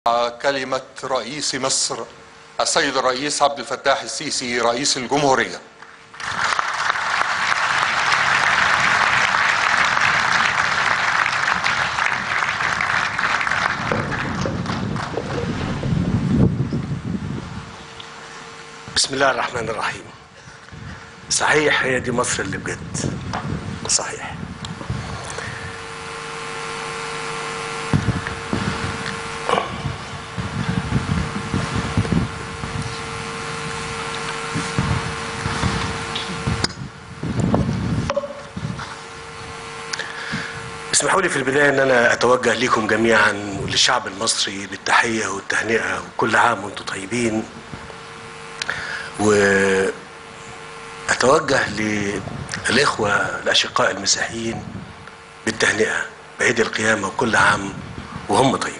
كلمة رئيس مصر السيد الرئيس عبد الفتاح السيسي رئيس الجمهورية بسم الله الرحمن الرحيم صحيح هي دي مصر اللي بجد صحيح اسمحوا لي في البداية أن أنا أتوجه لكم جميعا وللشعب المصري بالتحية والتهنئة وكل عام وأنتم طيبين وأتوجه للإخوة الأشقاء المسيحيين بالتهنئة بعيد القيامة وكل عام وهم طيبين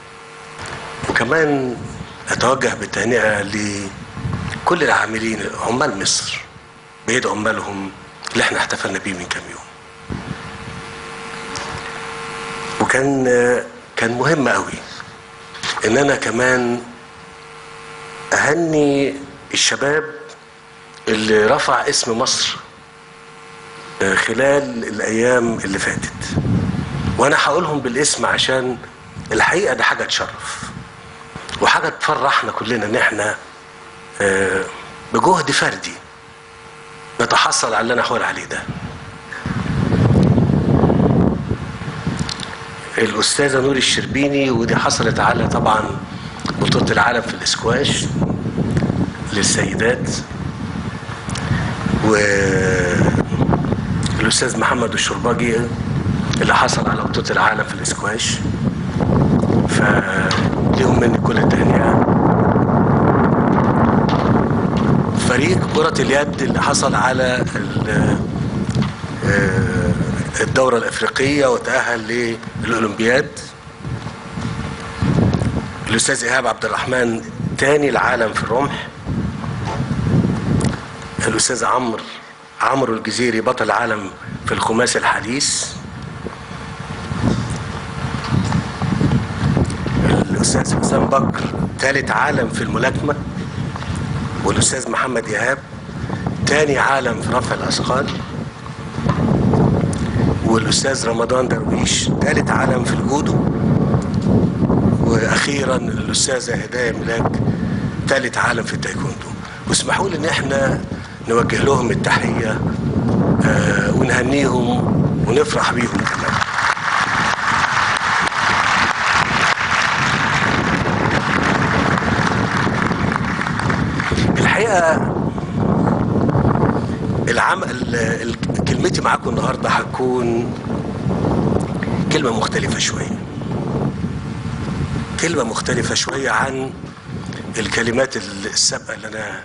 وكمان أتوجه بالتهنئة لكل العاملين عمال مصر بعيد عمالهم اللي احنا احتفلنا بيه من كام يوم وكان كان مهم قوي ان انا كمان اهني الشباب اللي رفع اسم مصر خلال الايام اللي فاتت وانا هقولهم بالاسم عشان الحقيقه ده حاجه تشرف وحاجه تفرحنا كلنا ان احنا بجهد فردي نتحصل على اللي انا هقول عليه ده الأستاذة نور الشربيني ودي حصلت على طبعا بطولة العالم في الإسكواش للسيدات والأستاذ محمد الشرباجي اللي حصل على بطولة العالم في الإسكواش فليهم مني كل التهنئة فريق كرة اليد اللي حصل على الدورة الأفريقية وتأهل للأولمبياد الأستاذ إيهاب عبد الرحمن تاني العالم في الرمح الأستاذ عمرو عمرو الجزيري بطل العالم في الخماسي الحديث الأستاذ حسام بكر ثالث عالم في الملاكمة والأستاذ محمد إيهاب تاني عالم في رفع الأثقال والاستاذ رمضان درويش ثالث عالم في الجودو واخيرا الاستاذه هدايه ملاك ثالث عالم في التايكوندو واسمحوا لي ان احنا نوجه لهم التحيه آه ونهنيهم ونفرح بيهم كمان الحقيقه العمل كلمتي معاكم النهارده هتكون كلمه مختلفه شويه كلمه مختلفه شويه عن الكلمات السابقه اللي انا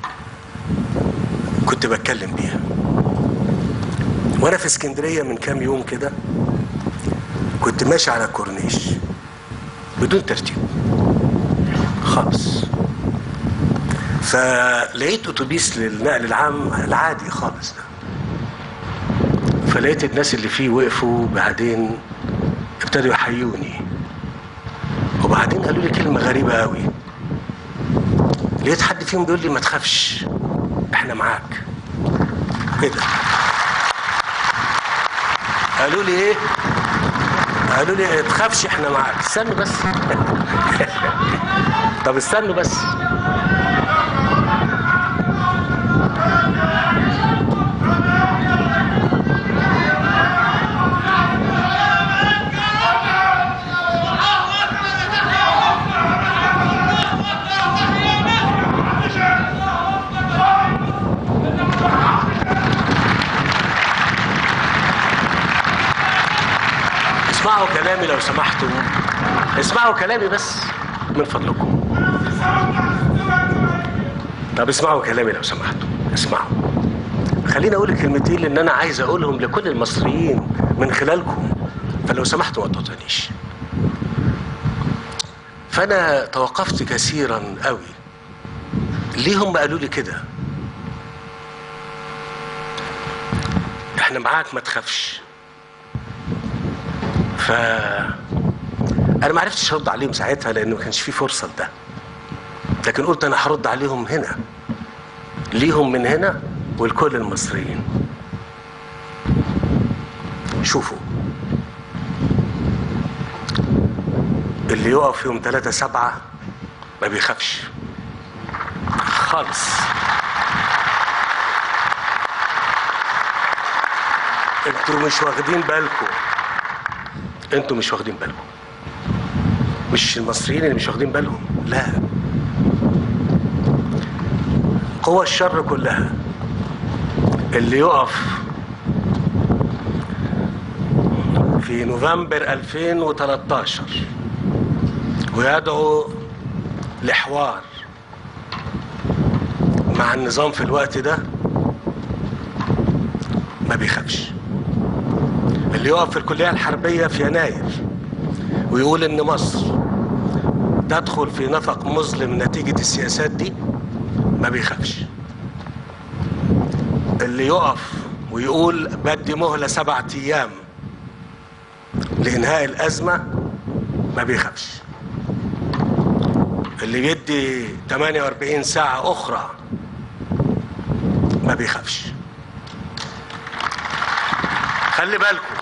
كنت بتكلم بيها وانا في اسكندريه من كام يوم كده كنت ماشي على الكورنيش بدون ترتيب خالص فلقيت اتوبيس للنقل العام العادي خالص ده فلقيت الناس اللي فيه وقفوا بعدين ابتدوا يحيوني وبعدين قالوا لي كلمه غريبه قوي لقيت حد فيهم بيقول لي ما تخافش احنا معاك ايه ده قالوا لي ايه قالوا لي ما تخافش احنا معاك استنوا بس طب استنوا بس اسمعوا كلامي لو سمحتوا اسمعوا كلامي بس من فضلكم طب اسمعوا كلامي لو سمحتوا اسمعوا خليني اقول الكلمتين اللي انا عايز اقولهم لكل المصريين من خلالكم فلو سمحتوا ما تقطعنيش فانا توقفت كثيرا قوي ليه هم قالوا لي كده احنا معاك ما تخافش ف انا ما عرفتش ارد عليهم ساعتها لان ما كانش في فرصه لده لكن قلت انا هرد عليهم هنا ليهم من هنا ولكل المصريين شوفوا اللي يقف يوم 3 سبعة ما بيخافش خالص انتوا مش واخدين بالكم انتوا مش واخدين بالكم مش المصريين اللي مش واخدين بالهم لا قوى الشر كلها اللي يقف في نوفمبر 2013 ويدعو لحوار مع النظام في الوقت ده ما بيخافش اللي يقف في الكلية الحربية في يناير ويقول ان مصر تدخل في نفق مظلم نتيجة السياسات دي ما بيخافش اللي يقف ويقول بدي مهلة سبعة ايام لانهاء الازمة ما بيخافش اللي بيدي 48 ساعة اخرى ما بيخافش خلي بالكم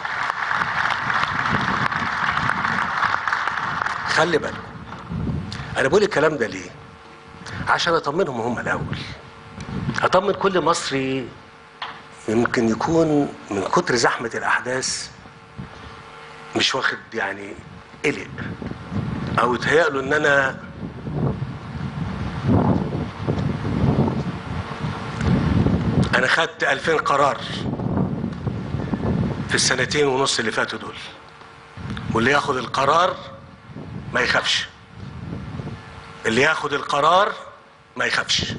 خلي بالكم انا بقول الكلام ده ليه عشان اطمنهم هم الاول اطمن كل مصري يمكن يكون من كتر زحمة الاحداث مش واخد يعني قلق او يتهيأ ان انا انا خدت 2000 قرار في السنتين ونص اللي فاتوا دول واللي ياخد القرار ما يخافش اللي ياخد القرار ما يخافش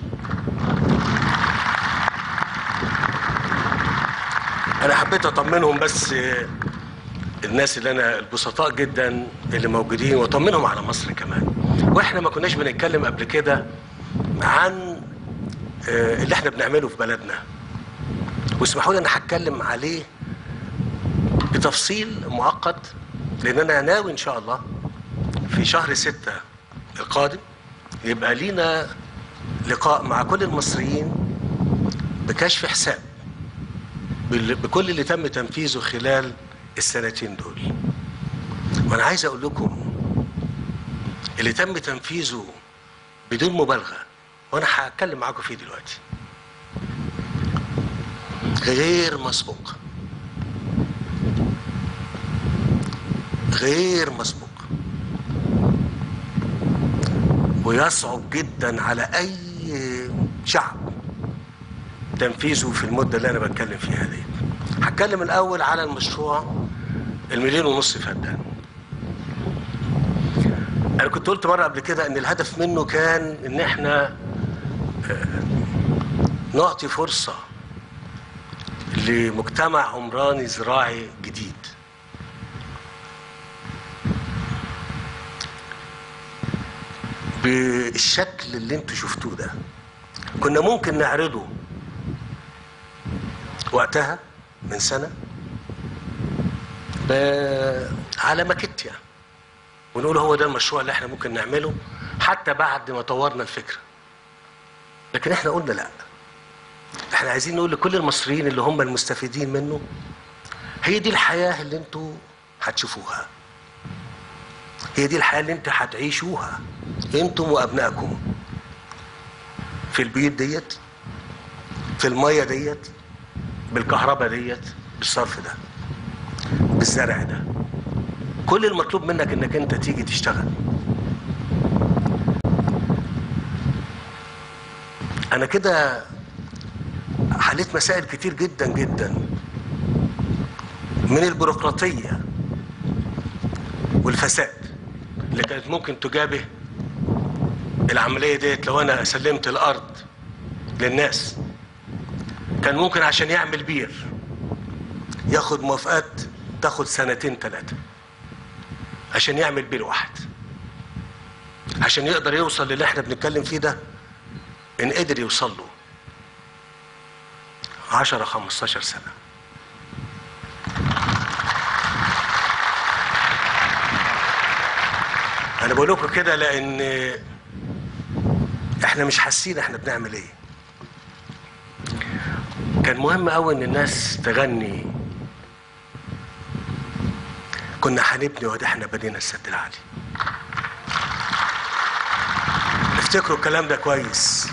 انا حبيت اطمنهم بس الناس اللي انا البسطاء جدا اللي موجودين واطمنهم على مصر كمان واحنا ما كناش بنتكلم قبل كده عن اللي احنا بنعمله في بلدنا واسمحوا لي انا هتكلم عليه بتفصيل مؤقت لان انا ناوي ان شاء الله في شهر ستة القادم يبقى لينا لقاء مع كل المصريين بكشف حساب بكل اللي تم تنفيذه خلال السنتين دول وانا عايز اقول لكم اللي تم تنفيذه بدون مبالغه وانا هتكلم معاكم فيه دلوقتي غير مسبوق غير مسبوق ويصعب جدا على اي شعب تنفيذه في المده اللي انا بتكلم فيها دي هتكلم الاول على المشروع المليون ونص فدان انا كنت قلت مره قبل كده ان الهدف منه كان ان احنا نعطي فرصه لمجتمع عمراني زراعي جديد بالشكل اللي انتوا شفتوه ده كنا ممكن نعرضه وقتها من سنه على ماكيتيا ونقول هو ده المشروع اللي احنا ممكن نعمله حتى بعد ما طورنا الفكره لكن احنا قلنا لا احنا عايزين نقول لكل المصريين اللي هم المستفيدين منه هي دي الحياه اللي انتوا هتشوفوها هي دي الحياه اللي انتوا هتعيشوها انتم وابنائكم في البيوت ديت في الميه ديت بالكهرباء ديت بالصرف ده بالزرع ده كل المطلوب منك انك انت تيجي تشتغل انا كده حليت مسائل كتير جدا جدا من البيروقراطيه والفساد اللي كانت ممكن تجابه العمليه ديت لو انا سلمت الارض للناس كان ممكن عشان يعمل بير ياخد موافقات تاخد سنتين ثلاثه عشان يعمل بير واحد عشان يقدر يوصل للي احنا بنتكلم فيه ده ان قدر يوصل له 10 15 سنه انا بقول لكم كده لان احنا مش حاسين احنا بنعمل ايه كان مهم قوي ان الناس تغني كنا هنبني وده احنا بنينا السد العالي افتكروا الكلام ده كويس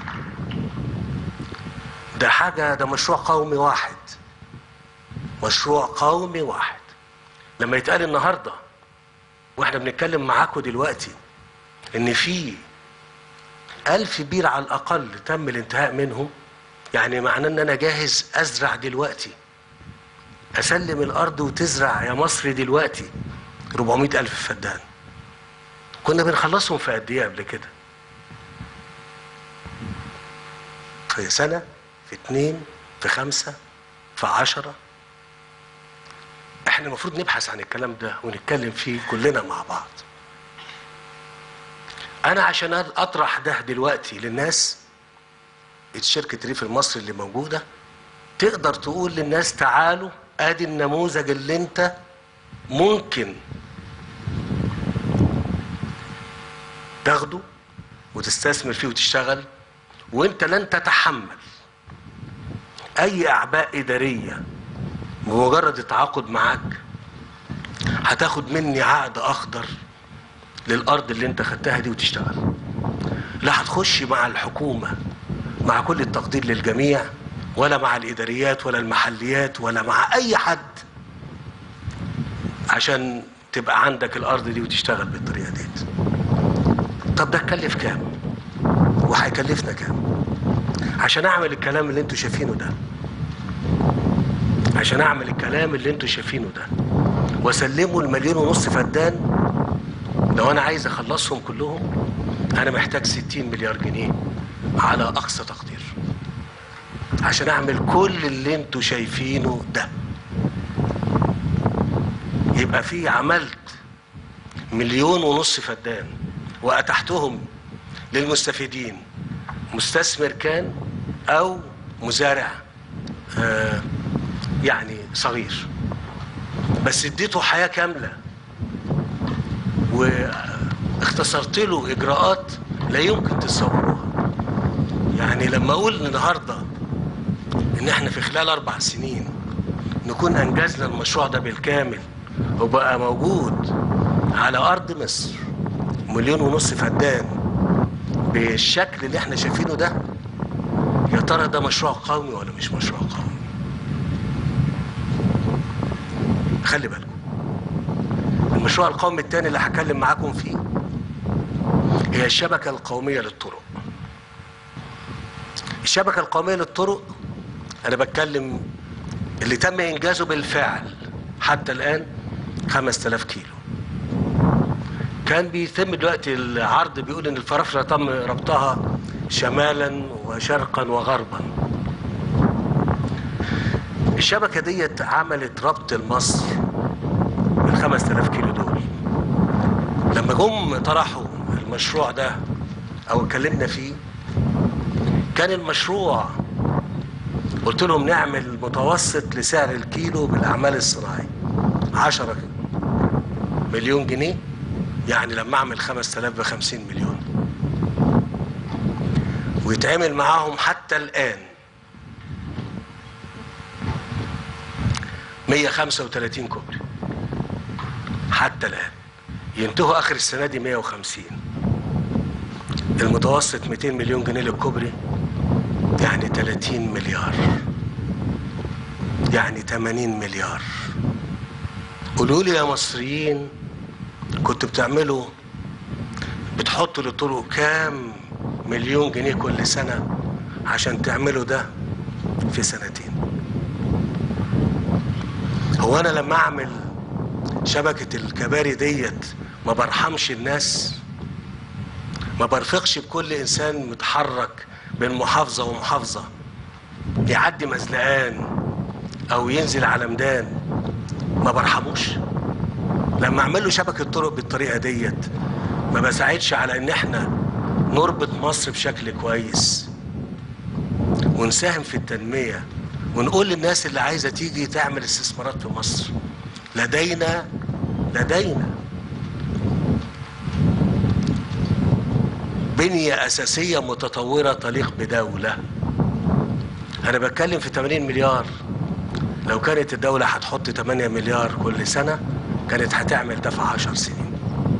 ده حاجة ده مشروع قومي واحد مشروع قومي واحد لما يتقال النهاردة واحنا بنتكلم معاكم دلوقتي ان في ألف بير على الأقل تم الانتهاء منهم يعني معناه ان انا جاهز ازرع دلوقتي اسلم الارض وتزرع يا مصر دلوقتي 400 الف فدان كنا بنخلصهم في قد ايه قبل كده في سنة في اتنين في خمسة في عشرة احنا المفروض نبحث عن الكلام ده ونتكلم فيه كلنا مع بعض انا عشان اطرح ده دلوقتي للناس شركة ريف المصري اللي موجودة تقدر تقول للناس تعالوا ادي النموذج اللي انت ممكن تاخده وتستثمر فيه وتشتغل وانت لن تتحمل اي اعباء اداريه بمجرد التعاقد معاك هتاخد مني عقد اخضر للارض اللي انت خدتها دي وتشتغل لا هتخش مع الحكومه مع كل التقدير للجميع ولا مع الاداريات ولا المحليات ولا مع اي حد عشان تبقى عندك الارض دي وتشتغل بالطريقه ديت طب ده اتكلف كام وهيكلفنا كام عشان اعمل الكلام اللي انتوا شايفينه ده عشان اعمل الكلام اللي انتوا شايفينه ده واسلمه المليون ونص فدان لو انا عايز اخلصهم كلهم انا محتاج 60 مليار جنيه على اقصى تقدير عشان اعمل كل اللي انتوا شايفينه ده يبقى في عملت مليون ونص فدان واتحتهم للمستفيدين مستثمر كان او مزارع آه يعني صغير بس اديته حياه كامله واختصرت له اجراءات لا يمكن تصوروها يعني لما اقول النهارده ان احنا في خلال اربع سنين نكون انجزنا المشروع ده بالكامل وبقى موجود على ارض مصر مليون ونص فدان بالشكل اللي احنا شايفينه ده يا ترى ده مشروع قومي ولا مش مشروع قومي خلي بالكم المشروع القومي الثاني اللي هتكلم معاكم فيه هي الشبكة القومية للطرق الشبكة القومية للطرق أنا بتكلم اللي تم إنجازه بالفعل حتى الآن 5000 كيلو كان بيتم دلوقتي العرض بيقول إن الفرافرة تم ربطها شمالا وشرقا وغربا الشبكة ديت عملت ربط لمصر من 5000 كيلو دول لما جم طرحوا المشروع ده او اتكلمنا فيه كان المشروع قلت لهم نعمل متوسط لسعر الكيلو بالاعمال الصناعيه 10 مليون جنيه يعني لما اعمل 5000 ب 50 مليون ويتعمل معاهم حتى الان 135 كوبري حتى الان ينتهوا اخر السنه دي 150 المتوسط 200 مليون جنيه للكوبري يعني 30 مليار يعني 80 مليار قولوا لي يا مصريين كنتوا بتعملوا بتحطوا للطرق كام مليون جنيه كل سنة عشان تعملوا ده في سنتين هو أنا لما أعمل شبكة الكباري ديت ما برحمش الناس ما برفقش بكل إنسان متحرك بين محافظة ومحافظة يعدي مزلقان أو ينزل على ميدان ما برحموش لما أعمل له شبكة طرق بالطريقة ديت ما بساعدش على إن إحنا نربط مصر بشكل كويس ونساهم في التنمية ونقول للناس اللي عايزة تيجي تعمل استثمارات في مصر لدينا لدينا بنية أساسية متطورة تليق بدولة أنا بتكلم في 80 مليار لو كانت الدولة هتحط 8 مليار كل سنة كانت هتعمل ده في 10 سنين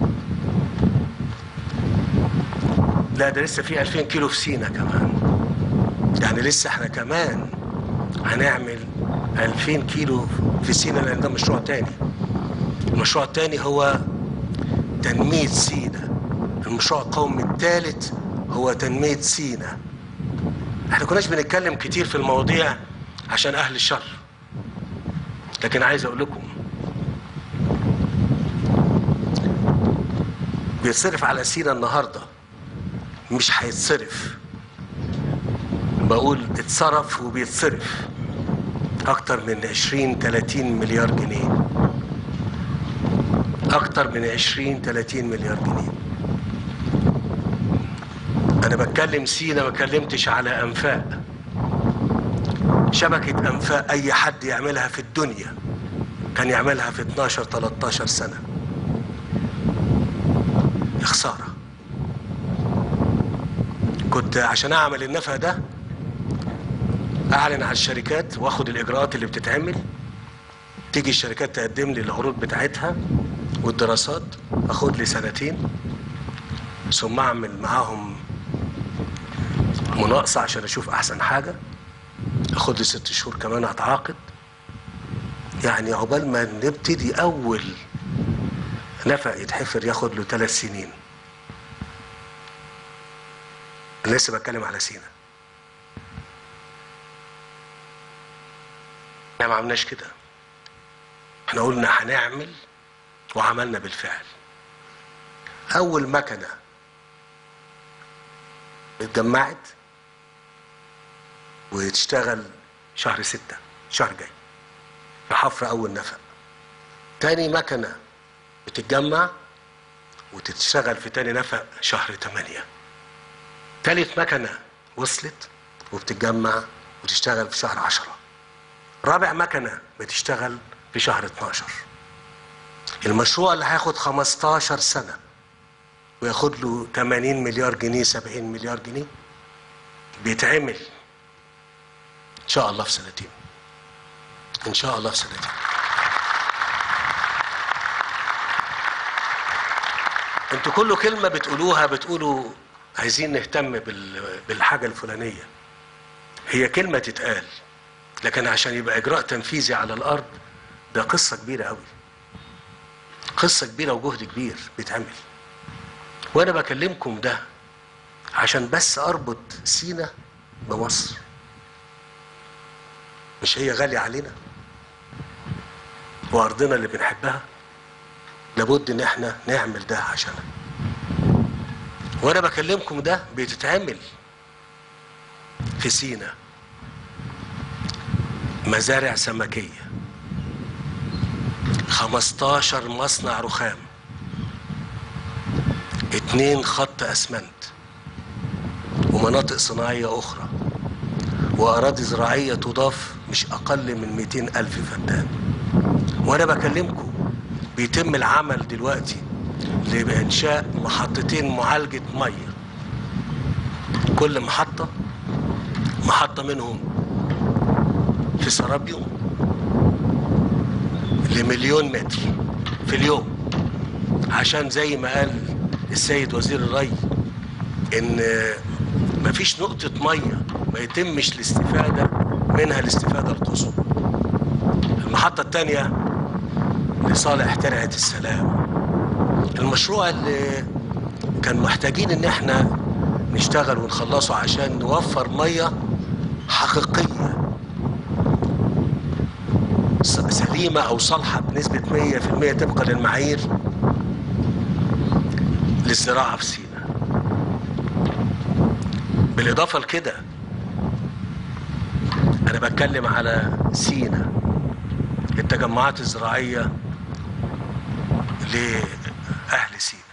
لا ده لسه في 2000 كيلو في سينا كمان يعني لسه احنا كمان هنعمل 2000 كيلو في سينا لان ده مشروع تاني المشروع التاني هو تنمية سينا المشروع القومي الثالث هو تنمية سينا احنا كناش بنتكلم كتير في المواضيع عشان اهل الشر لكن عايز اقول لكم بيتصرف على سينا النهارده مش هيتصرف بقول اتصرف وبيتصرف اكتر من 20 30 مليار جنيه اكتر من 20 30 مليار جنيه انا بتكلم سينا ما كلمتش على انفاق شبكة انفاق اي حد يعملها في الدنيا كان يعملها في 12 13 سنة يا خسارة كنت عشان اعمل النفق ده اعلن على الشركات واخد الاجراءات اللي بتتعمل تيجي الشركات تقدم لي العروض بتاعتها والدراسات اخد لي سنتين ثم اعمل معاهم مناقصة عشان اشوف احسن حاجة اخد لي ست شهور كمان اتعاقد يعني عقبال ما نبتدي اول نفق يتحفر ياخد له ثلاث سنين أنا لسه بتكلم على سينا احنا ما عملناش كده احنا قلنا هنعمل وعملنا بالفعل اول مكنه اتجمعت وتشتغل شهر ستة شهر جاي في حفر اول نفق تاني مكنه بتتجمع وتشتغل في تاني نفق شهر تمانية تالت مكنة وصلت وبتتجمع وتشتغل في شهر عشرة رابع مكنة بتشتغل في شهر 12 المشروع اللي هياخد 15 سنة وياخد له 80 مليار جنيه 70 مليار جنيه بيتعمل ان شاء الله في سنتين ان شاء الله في سنتين انتوا كل كلمة بتقولوها بتقولوا عايزين نهتم بال- بالحاجة الفلانية هي كلمة تتقال لكن عشان يبقى إجراء تنفيذي على الأرض ده قصة كبيرة قوي قصة كبيرة وجهد كبير بيتعمل وأنا بكلمكم ده عشان بس أربط سينا بمصر مش هي غالية علينا وأرضنا اللي بنحبها لابد إن احنا نعمل ده عشانها وانا بكلمكم ده بتتعمل في سينا مزارع سمكية 15 مصنع رخام اتنين خط اسمنت ومناطق صناعية اخرى واراضي زراعية تضاف مش اقل من 200 الف فدان وانا بكلمكم بيتم العمل دلوقتي لإنشاء محطتين معالجة مية كل محطة محطة منهم في سرابيوم لمليون متر في اليوم عشان زي ما قال السيد وزير الري ان مفيش نقطة مية ما يتمش الاستفادة منها الاستفادة القصوى المحطة التانية لصالح ترعة السلام المشروع اللي كان محتاجين ان احنا نشتغل ونخلصه عشان نوفر ميه حقيقيه س- سليمه او صالحه بنسبه 100% طبقا للمعايير للزراعه في سيناء بالاضافه لكده انا بتكلم على سيناء التجمعات الزراعيه لأهل سينا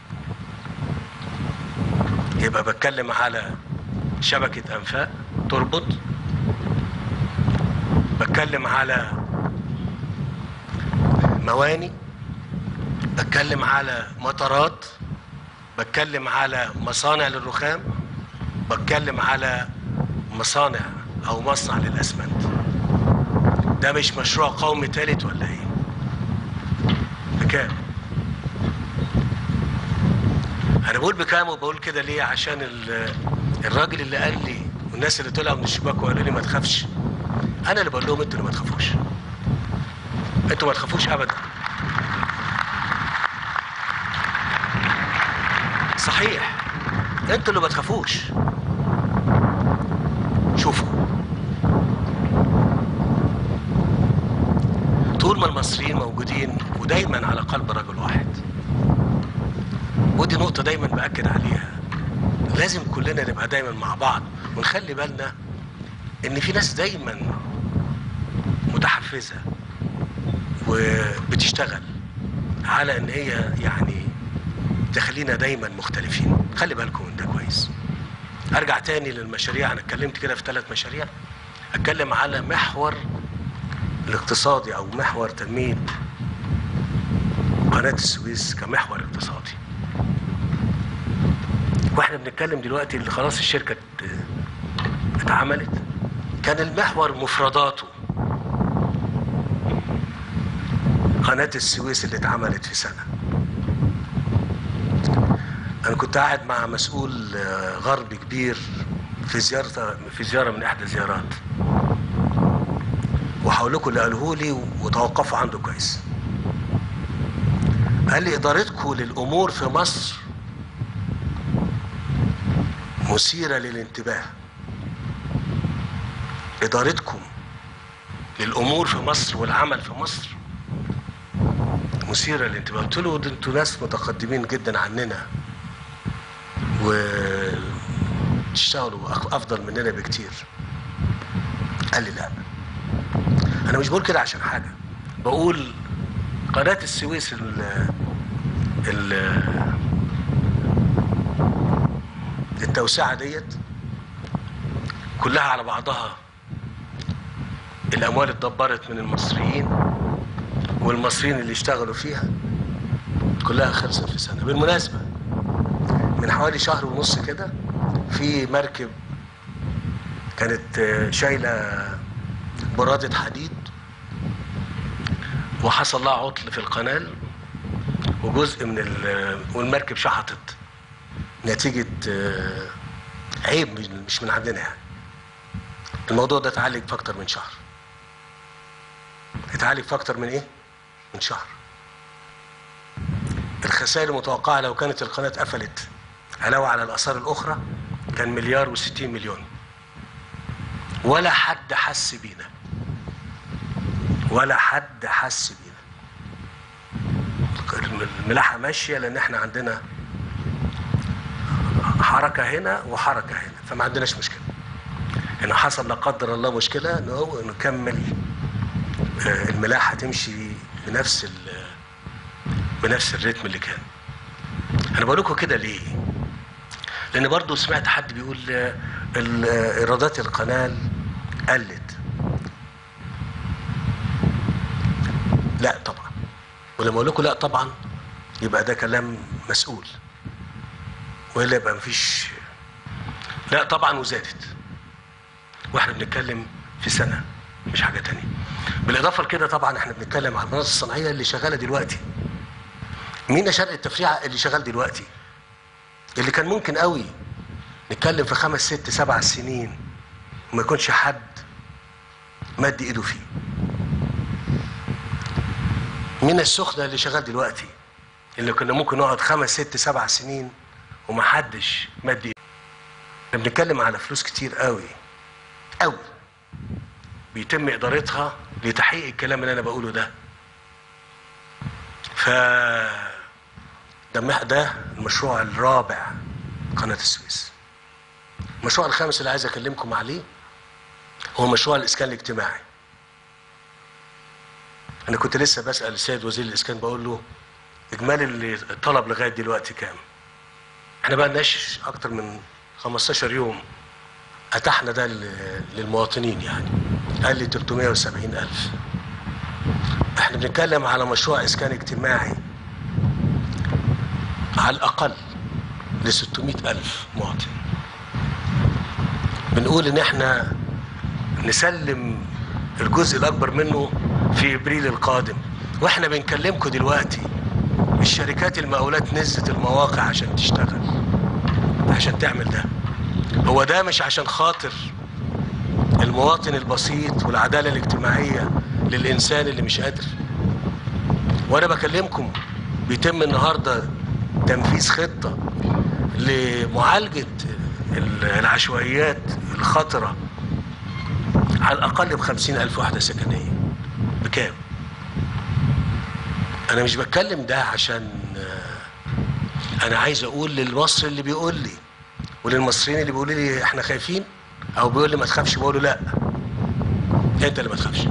يبقى بتكلم على شبكة أنفاق تربط بتكلم على مواني بتكلم على مطارات بتكلم على مصانع للرخام بتكلم على مصانع او مصنع للاسمنت ده مش مشروع قومي تالت ولا ايه بكام انا بقول بكام وبقول كده ليه عشان ال- الراجل اللي قال لي والناس اللي طلعوا من الشباك وقالوا لي ما تخافش انا اللي بقول لهم انتوا اللي ما تخافوش انتوا ما تخافوش ابدا صحيح انتوا اللي ما تخافوش شوفوا طول ما المصريين موجودين ودايما على قلب رجل واحد ودي نقطة دايما بأكد عليها لازم كلنا نبقى دايما مع بعض ونخلي بالنا ان في ناس دايما متحفزة وبتشتغل على ان هي يعني تخلينا دايما مختلفين خلي بالكم من ده كويس ارجع تاني للمشاريع انا اتكلمت كده في ثلاث مشاريع اتكلم على محور الاقتصادي او محور تنميه قناه السويس كمحور اقتصادي واحنا بنتكلم دلوقتي اللي خلاص الشركه ات- اتعملت كان المحور مفرداته قناه السويس اللي اتعملت في سنه انا كنت قاعد مع مسؤول آه، غربي كبير في زياره في زياره من احدى الزيارات وهقول لكم اللي قاله لي وتوقفوا عنده كويس قال لي ادارتكم للامور في مصر مثيره للانتباه ادارتكم للامور في مصر والعمل في مصر مثيره للانتباه قلت له ده انتوا ناس متقدمين جدا عننا وتشتغلوا أك- افضل مننا بكتير قال لي لا انا مش بقول كده عشان حاجه بقول قناه السويس ال ال التوسعه ديت كلها على بعضها الاموال اتدبرت من المصريين والمصريين اللي اشتغلوا فيها كلها خلصت في سنه بالمناسبه من حوالي شهر ونص كده في مركب كانت آه، شايله برادة حديد وحصل لها عطل في القنال وجزء من ال- والمركب شحطت نتيجة آه، عيب مش- مش من عندنا يعني الموضوع ده اتعالج في أكتر من شهر اتعالج في أكتر من إيه؟ من شهر الخسائر المتوقعة لو كانت القناة قفلت علاوة على الآثار الأخرى كان مليار وستين مليون ولا حد حس بينا ولا حد حس بينا الملاحة ماشية لأن احنا عندنا حركة هنا وحركة هنا فما عندناش مشكلة إن حصل لا قدر الله مشكلة نو- نكمل آه، الملاحة تمشي بنفس ال- بنفس الريتم اللي كان أنا بقول لكم كده ليه؟ لأن برضو سمعت حد بيقول آه، ال- آه، إيرادات القناة قلت لا طبعا ولما اقول لكم لا طبعا يبقى ده كلام مسؤول والا يبقى مفيش لا طبعا وزادت واحنا بنتكلم في سنه مش حاجه تانية بالاضافه لكده طبعا احنا بنتكلم عن المناطق الصناعيه اللي شغاله دلوقتي مين شرق التفريعه اللي شغال دلوقتي اللي كان ممكن قوي نتكلم في خمس ست سبع سنين وما يكونش حد مد ايده فيه مين السخنة اللي شغال دلوقتي اللي كنا ممكن نقعد خمس ست سبع سنين ومحدش مد ايده احنا بنتكلم على فلوس كتير قوي قوي بيتم ادارتها لتحقيق الكلام اللي انا بقوله ده ف ده مح- ده المشروع الرابع قناة السويس المشروع الخامس اللي عايز اكلمكم عليه هو مشروع الاسكان الاجتماعي انا كنت لسه بسال السيد وزير الاسكان بقول له اجمالي اللي الطلب لغايه دلوقتي كام احنا بقى لناش اكتر من 15 يوم اتحنا ده لل- للمواطنين يعني قال لي 370 الف احنا بنتكلم على مشروع اسكان اجتماعي على الاقل ل 600 ألف مواطن بنقول إن إحنا نسلم الجزء الأكبر منه في إبريل القادم وإحنا بنكلمكم دلوقتي الشركات المقاولات نزلت المواقع عشان تشتغل عشان تعمل ده هو ده مش عشان خاطر المواطن البسيط والعدالة الاجتماعية للإنسان اللي مش قادر وأنا بكلمكم بيتم النهاردة تنفيذ خطة لمعالجة العشوائيات الخطرة على الأقل بخمسين ألف وحدة سكنية بكام؟ أنا مش بتكلم ده عشان أنا عايز أقول للمصري اللي بيقول لي وللمصريين اللي بيقولوا لي إحنا خايفين أو بيقول لي ما تخافش بقول له لا أنت اللي ما تخافش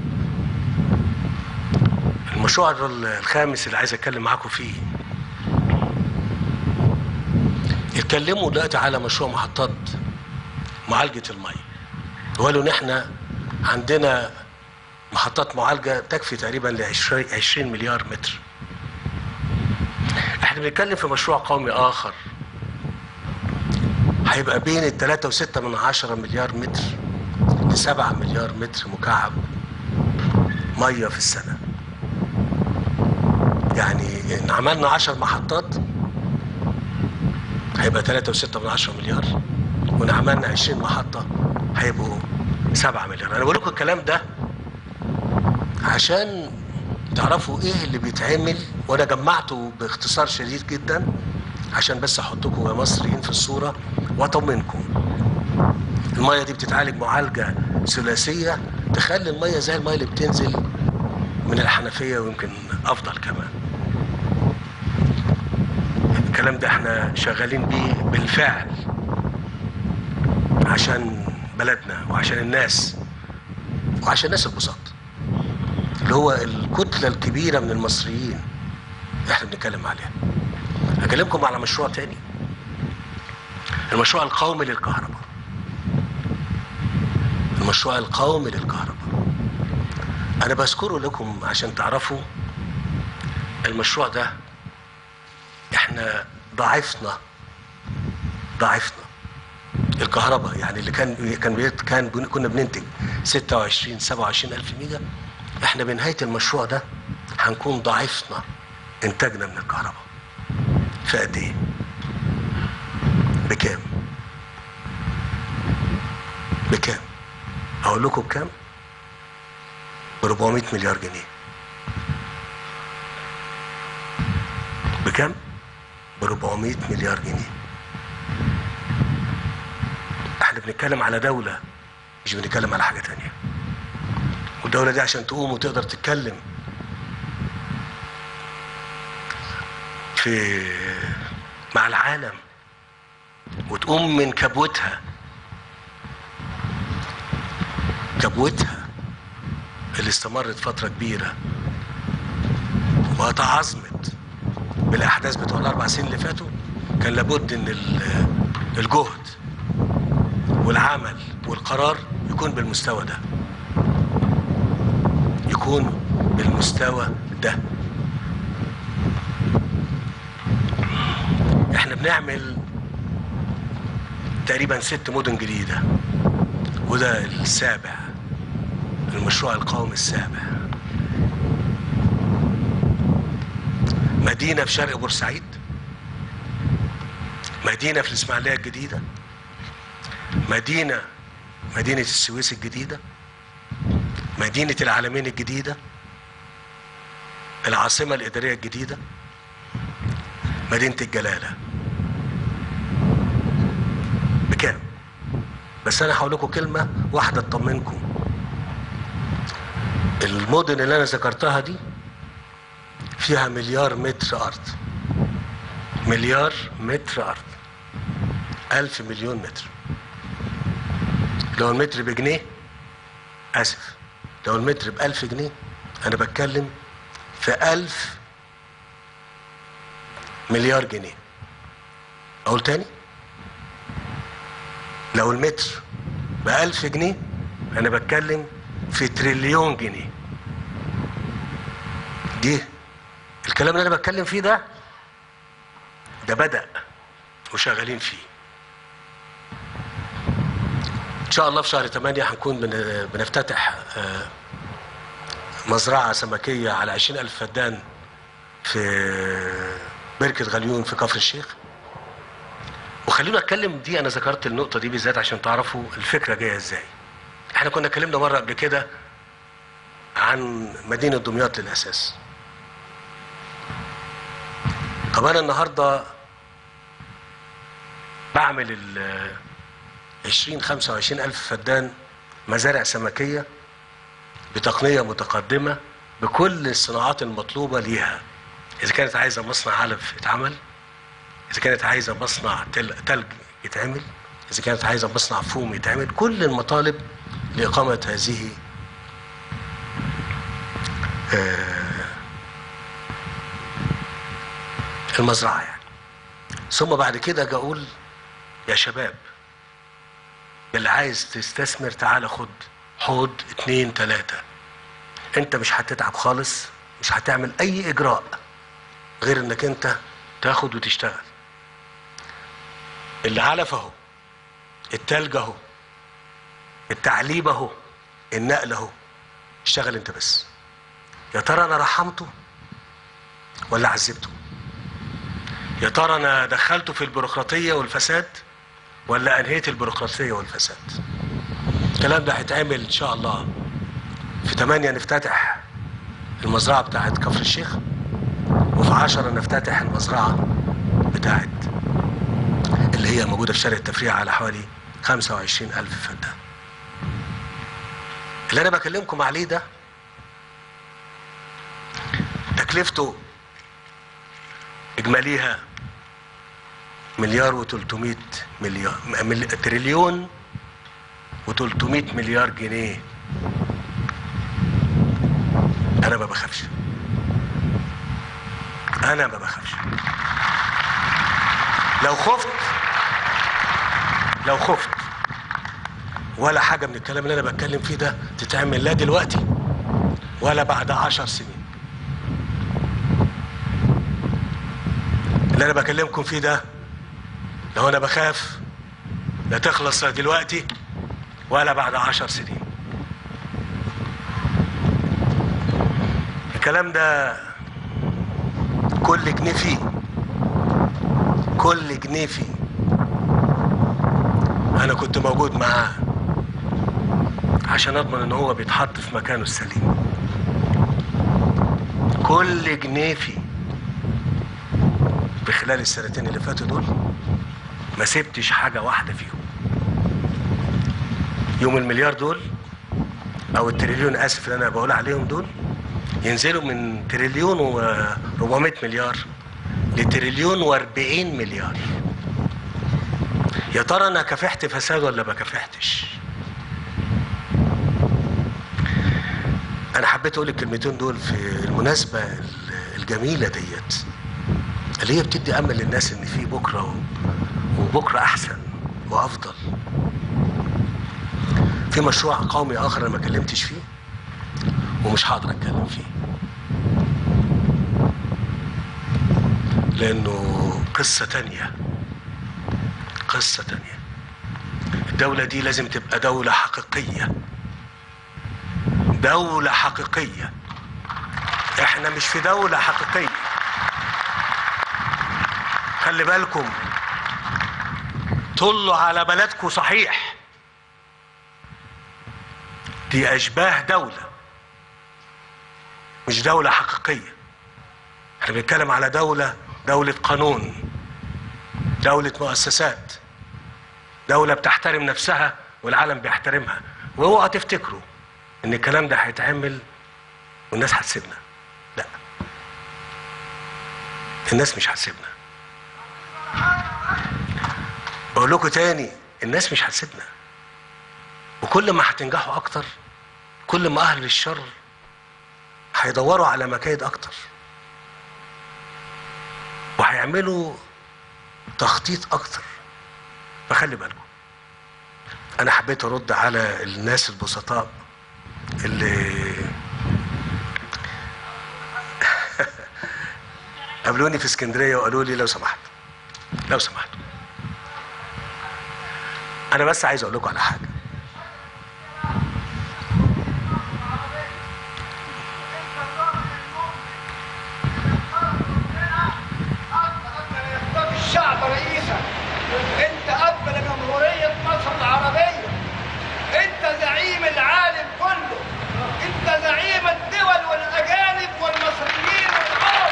المشروع الخامس اللي عايز أتكلم معاكم فيه اتكلموا دلوقتي على مشروع محطات معالجة المية وقالوا ان احنا عندنا محطات معالجة تكفي تقريبا ل 20 مليار متر احنا بنتكلم في مشروع قومي اخر هيبقى بين التلاتة وستة من عشرة مليار متر لسبعة مليار متر مكعب مية في السنة يعني ان عملنا عشر محطات هيبقى تلاتة وستة من عشرة مليار وان عملنا عشرين محطة هيبقوا سبعة مليار انا بقول لكم الكلام ده عشان تعرفوا ايه اللي بيتعمل وانا جمعته باختصار شديد جدا عشان بس احطكم يا مصريين في الصورة واطمنكم المية دي بتتعالج معالجة ثلاثية تخلي المية زي المية اللي بتنزل من الحنفية ويمكن افضل كمان الكلام ده احنا شغالين بيه بالفعل عشان بلدنا وعشان الناس وعشان الناس البساط اللي هو الكتلة الكبيرة من المصريين احنا بنتكلم عليها هكلمكم على مشروع تاني المشروع القومي للكهرباء المشروع القومي للكهرباء انا بذكره لكم عشان تعرفوا المشروع ده احنا ضعفنا ضعفنا الكهرباء يعني اللي كان كان كان كنا بننتج 26 27 الف ميجا احنا بنهايه المشروع ده هنكون ضعفنا انتاجنا من الكهرباء في قد ايه؟ بكام؟ بكام؟ اقول لكم بكام؟ ب 400 مليار جنيه بكام؟ ب 400 مليار جنيه احنا بنتكلم على دولة مش بنتكلم على حاجة تانية والدولة دي عشان تقوم وتقدر تتكلم في مع العالم وتقوم من كبوتها كبوتها اللي استمرت فترة كبيرة وتعظمت بالاحداث بتوع الاربع سنين اللي فاتوا كان لابد ان الجهد والعمل والقرار يكون بالمستوى ده يكون بالمستوى ده احنا بنعمل تقريبا ست مدن جديدة وده السابع المشروع القومي السابع مدينة في شرق بورسعيد مدينة في الإسماعيلية الجديدة مدينة مدينة السويس الجديدة مدينة العالمين الجديدة العاصمة الإدارية الجديدة مدينة الجلالة بكام؟ بس أنا هقول لكم كلمة واحدة تطمنكم المدن اللي أنا ذكرتها دي فيها مليار متر أرض مليار متر أرض ألف مليون متر لو المتر بجنيه آسف لو المتر بألف جنيه أنا بتكلم في ألف مليار جنيه أقول تاني لو المتر بألف جنيه أنا بتكلم في تريليون جنيه دي الكلام اللي أنا بتكلم فيه ده ده بدأ وشغالين فيه ان شاء الله في شهر 8 هنكون بن- بنفتتح آه، مزرعة سمكية على 20 ألف فدان في بركة غليون في كفر الشيخ وخلينا اتكلم دي انا ذكرت النقطة دي بالذات عشان تعرفوا الفكرة جاية ازاي احنا كنا اتكلمنا مرة قبل كده عن مدينة دمياط للأساس طب أنا النهاردة بعمل ال 20 25 ألف فدان مزارع سمكية بتقنية متقدمة بكل الصناعات المطلوبة ليها إذا كانت عايزة مصنع علف يتعمل إذا كانت عايزة مصنع تل- تلج يتعمل إذا كانت عايزة مصنع فوم يتعمل كل المطالب لإقامة هذه المزرعة يعني ثم بعد كده اجي اقول يا شباب اللي عايز تستثمر تعالى خد حوض اتنين تلاتة انت مش هتتعب خالص مش هتعمل اي اجراء غير انك انت تاخد وتشتغل العلف اهو التلج اهو التعليب اهو النقل اهو اشتغل انت بس يا ترى انا رحمته ولا عذبته يا ترى انا دخلته في البيروقراطيه والفساد ولا انهيت البيروقراطيه والفساد الكلام ده هيتعمل ان شاء الله في 8 نفتتح المزرعه بتاعت كفر الشيخ وفي 10 نفتتح المزرعه بتاعت اللي هي موجوده في شارع التفريع على حوالي 25 الف فدان اللي انا بكلمكم عليه ده تكلفته اجماليها مليار و300 مليار مل... تريليون و300 مليار جنيه انا ما بخافش انا ما بخافش لو خفت لو خفت ولا حاجة من الكلام اللي أنا بتكلم فيه ده تتعمل لا دلوقتي ولا بعد عشر سنين اللي أنا بكلمكم فيه ده لو أنا بخاف لا تخلص لا دلوقتي ولا بعد عشر سنين الكلام ده كل جنيه فيه كل جنيه فيه انا كنت موجود معاه عشان اضمن ان هو بيتحط في مكانه السليم كل جنيه فيه في خلال السنتين اللي فاتوا دول ما سبتش حاجة واحدة فيهم يوم المليار دول او التريليون اسف اللي انا بقول عليهم دول ينزلوا من تريليون و400 مليار لتريليون و40 مليار يا ترى انا كافحت فساد ولا ما كافحتش انا حبيت اقول الكلمتين دول في المناسبه الجميله ديت اللي هي بتدي امل للناس ان في بكره و- وبكره احسن وافضل في مشروع قومي اخر انا ما اتكلمتش فيه ومش هقدر اتكلم فيه لانه قصه تانيه قصة تانية الدولة دي لازم تبقى دولة حقيقية دولة حقيقية احنا مش في دولة حقيقية خلي بالكم طلوا على بلدكم صحيح دي اشباه دولة مش دولة حقيقية احنا بنتكلم على دولة دولة قانون دولة مؤسسات دولة بتحترم نفسها والعالم بيحترمها واوعى تفتكروا ان الكلام ده هيتعمل والناس هتسيبنا لا الناس مش هتسيبنا بقول لكم تاني الناس مش هتسيبنا وكل ما هتنجحوا اكتر كل ما اهل الشر هيدوروا على مكايد اكتر وهيعملوا تخطيط اكتر فخلي بالكم انا حبيت ارد على الناس البسطاء اللي قابلوني في اسكندريه وقالوا لي لو سمحت لو سمحت انا بس عايز اقول لكم على حاجه الشعب رئيسا انت اب لجمهوريه مصر العربيه انت زعيم العالم كله انت زعيم الدول والاجانب والمصريين والعرب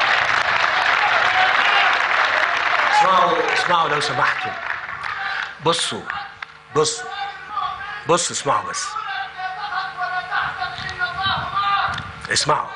اسمعوا اسمعوا لو سمحتوا بصوا بصوا بصوا اسمعوا بس اسمعوا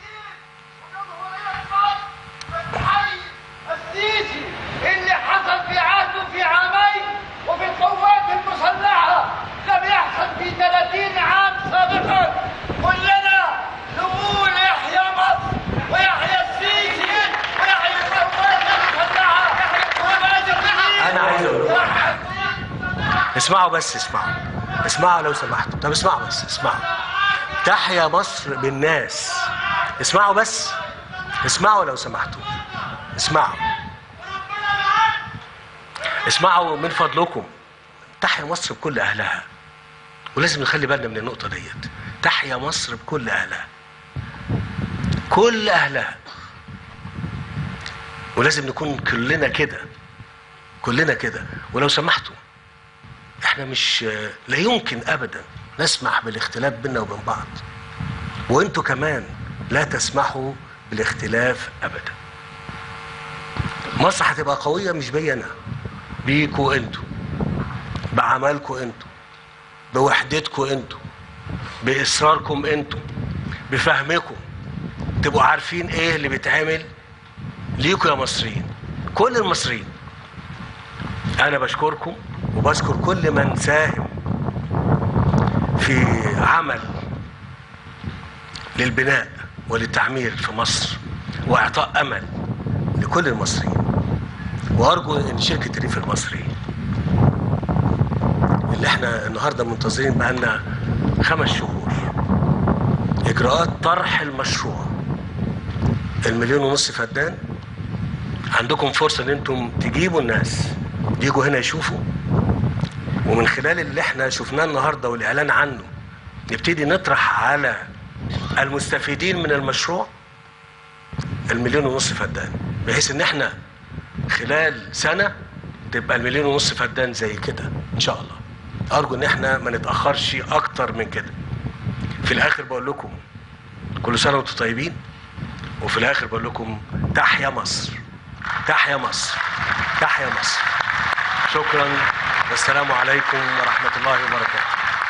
السيسي اللي حصل في عهده في عامين وفي القوات المسلحة لم يحصل في 30 عام سابقا كلنا نقول يحيى مصر ويحيى السيسي ويحيى القوات المسلحة وماجد انا عايز اقول لكم اسمعوا بس اسمعوا اسمعوا لو سمحتوا طب اسمعوا بس اسمعوا تحيا مصر بالناس اسمعوا بس اسمعوا لو سمحتوا اسمعوا اسمعوا من فضلكم تحيا مصر بكل اهلها ولازم نخلي بالنا من النقطه ديت تحيا مصر بكل اهلها كل اهلها ولازم نكون كلنا كده كلنا كده ولو سمحتوا احنا مش لا يمكن ابدا نسمح بالاختلاف بيننا وبين بعض وانتوا كمان لا تسمحوا بالاختلاف ابدا مصر هتبقى قويه مش بيا انا بيكوا انتوا بعملكوا انتوا بوحدتكوا انتوا باصراركم انتوا بفهمكم تبقوا عارفين ايه اللي بيتعمل ليكوا يا مصريين كل المصريين انا بشكركم وبشكر كل من ساهم في عمل للبناء وللتعمير في مصر واعطاء امل لكل المصريين وارجو ان شركه الريف المصري اللي احنا النهارده منتظرين بقالنا خمس شهور اجراءات طرح المشروع المليون ونص فدان عندكم فرصه ان انتم تجيبوا الناس يجوا هنا يشوفوا ومن خلال اللي احنا شفناه النهارده والاعلان عنه نبتدي نطرح على المستفيدين من المشروع المليون ونص فدان بحيث ان احنا خلال سنه تبقى المليون ونص فدان زي كده ان شاء الله ارجو ان احنا ما نتاخرش اكتر من كده في الاخر بقول لكم كل سنه وانتم طيبين وفي الاخر بقول لكم تحيا مصر تحيا مصر تحيا مصر شكرا والسلام عليكم ورحمه الله وبركاته